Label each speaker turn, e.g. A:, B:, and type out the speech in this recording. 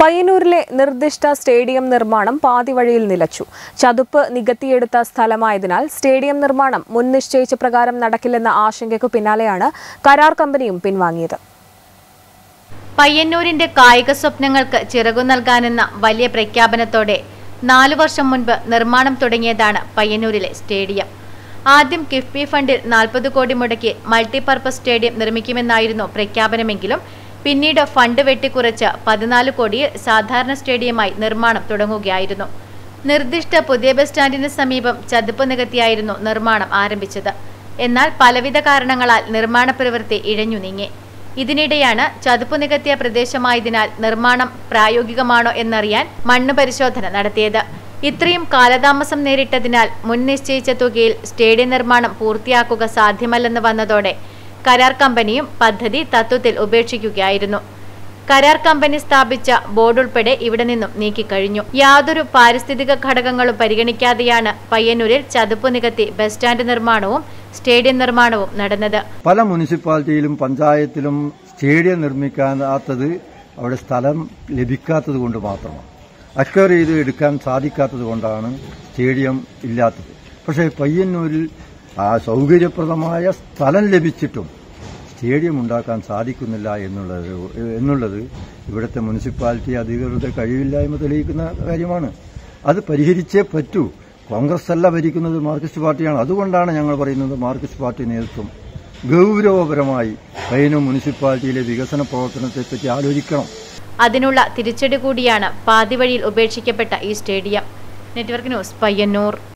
A: പയ്യന്നൂരിലെ നിർദ്ദിഷ്ട സ്റ്റേഡിയം നിർമ്മാണം പാതിവഴിയിൽ നിലച്ചു ചതുപ്പ് നികത്തിയെടുത്ത സ്ഥലമായതിനാൽ സ്റ്റേഡിയം നിർമ്മാണം മുൻ നിശ്ചയിച്ച പ്രകാരം നടക്കില്ലെന്ന ആശങ്കയ്ക്കു പിന്നാലെയാണ് കരാർ കമ്പനിയും പിൻവാങ്ങിയത്
B: പയ്യന്നൂരിന്റെ കായിക സ്വപ്നങ്ങൾക്ക് ചിറകു നൽകാനെന്ന വലിയ പ്രഖ്യാപനത്തോടെ നാലു വർഷം മുൻപ് നിർമ്മാണം തുടങ്ങിയതാണ് പയ്യന്നൂരിലെ സ്റ്റേഡിയം ആദ്യം കിഫ്ബി ഫണ്ടിൽ നാൽപ്പത് കോടി മുടക്കി മൾട്ടിപർപ്പസ് സ്റ്റേഡിയം നിർമ്മിക്കുമെന്നായിരുന്നു പ്രഖ്യാപനമെങ്കിലും പിന്നീട് ഫണ്ട് വെട്ടിക്കുറച്ച് പതിനാല് കോടിയിൽ സാധാരണ സ്റ്റേഡിയമായി നിർമ്മാണം തുടങ്ങുകയായിരുന്നു നിർദ്ദിഷ്ട പുതിയ ബസ് സ്റ്റാൻഡിന് സമീപം ചതുപ്പ് നികത്തിയായിരുന്നു നിർമ്മാണം ആരംഭിച്ചത് എന്നാൽ പലവിധ കാരണങ്ങളാൽ നിർമ്മാണ പ്രവൃത്തി ഇഴഞ്ഞു നീങ്ങി ഇതിനിടെയാണ് ചതുപ്പ് നികത്തിയ പ്രദേശമായതിനാൽ നിർമ്മാണം പ്രായോഗികമാണോ എന്നറിയാൻ മണ്ണ് പരിശോധന നടത്തിയത് ഇത്രയും കാലതാമസം നേരിട്ടതിനാൽ മുൻ നിശ്ചയിച്ച തുകയിൽ സ്റ്റേഡിയം നിർമ്മാണം പൂർത്തിയാക്കുക സാധ്യമല്ലെന്ന് വന്നതോടെ കരാർ കമ്പനിയും പദ്ധതി തത്വത്തിൽ ഉപേക്ഷിക്കുകയായിരുന്നു കരാർ കമ്പനി സ്ഥാപിച്ച ബോർഡ് ഉൾപ്പെടെ ഇവിടെ നിന്നും നീക്കിക്കഴിഞ്ഞു യാതൊരു പാരിസ്ഥിതിക ഘടകങ്ങളും പരിഗണിക്കാതെയാണ് പയ്യന്നൂരിൽ ചതുപ്പ് നികത്തി ബസ് സ്റ്റാൻഡ് നിർമ്മാണവും സ്റ്റേഡിയം നിർമ്മാണവും നടന്നത്
C: പല മുനിസിപ്പാലിറ്റിയിലും പഞ്ചായത്തിലും സ്റ്റേഡിയം നിർമ്മിക്കാത്തത് അവിടെ സ്ഥലം ലഭിക്കാത്തത് കൊണ്ട് മാത്രമാണ് അക്വയർ ചെയ്ത് എടുക്കാൻ സാധിക്കാത്തത് കൊണ്ടാണ് സ്റ്റേഡിയം ഇല്ലാത്തത് പക്ഷേ പയ്യന്നൂരിൽ ആ സൗകര്യപ്രദമായ സ്ഥലം ലഭിച്ചിട്ടും സ്റ്റേഡിയം ഉണ്ടാക്കാൻ സാധിക്കുന്നില്ല എന്നുള്ളത് എന്നുള്ളത് ഇവിടുത്തെ മുനിസിപ്പാലിറ്റി അധികൃതരുടെ കഴിവില്ലായ്മ തെളിയിക്കുന്ന കാര്യമാണ് അത് പരിഹരിച്ചേ പറ്റൂ കോൺഗ്രസ് അല്ല ഭരിക്കുന്നത് മാർക്സിസ്റ്റ് പാർട്ടിയാണ് അതുകൊണ്ടാണ് ഞങ്ങൾ പറയുന്നത് മാർക്സിസ്റ്റ് പാർട്ടി നേതൃത്വം ഗൗരവപരമായി പയ്യന്നൂർ മുനിസിപ്പാലിറ്റിയിലെ വികസന പ്രവർത്തനത്തെപ്പറ്റി ആലോചിക്കണം
B: അതിനുള്ള തിരിച്ചടി കൂടിയാണ് പാതിവഴിയിൽ ഉപേക്ഷിക്കപ്പെട്ട ഈ സ്റ്റേഡിയം നെറ്റ്വർക്ക് ന്യൂസ് പയ്യന്നൂർ